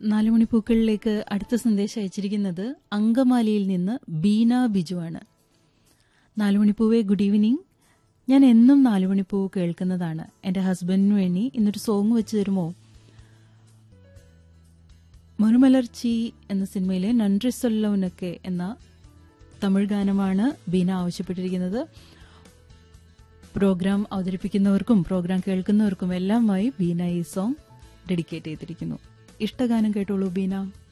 നാലുമണിപ്പൂക്കളിലേക്ക് അടുത്ത സന്ദേശം അയച്ചിരിക്കുന്നത് അങ്കമാലിയിൽ നിന്ന് ബീന ബിജു ആണ് നാലുമണിപ്പൂവെ ഗുഡ് ഈവനിങ് ഞാൻ എന്നും നാലുമണിപ്പൂവ് കേൾക്കുന്നതാണ് എൻ്റെ ഹസ്ബൻഡിന് വേണ്ടി ഇന്നൊരു സോങ് വെച്ച് തരുമോ മറുമലർച്ചി എന്ന സിനിമയിലെ നൻറി സൊല്ലവനൊക്കെ എന്ന തമിഴ് ഗാനമാണ് ബീന ആവശ്യപ്പെട്ടിരിക്കുന്നത് പ്രോഗ്രാം അവതരിപ്പിക്കുന്നവർക്കും പ്രോഗ്രാം കേൾക്കുന്നവർക്കും എല്ലാമായി ബീന ഈ സോങ് ഡെഡിക്കേറ്റ് ചെയ്തിരിക്കുന്നു ഇഷ്ടഗാനം കേട്ടോളൂ ബീന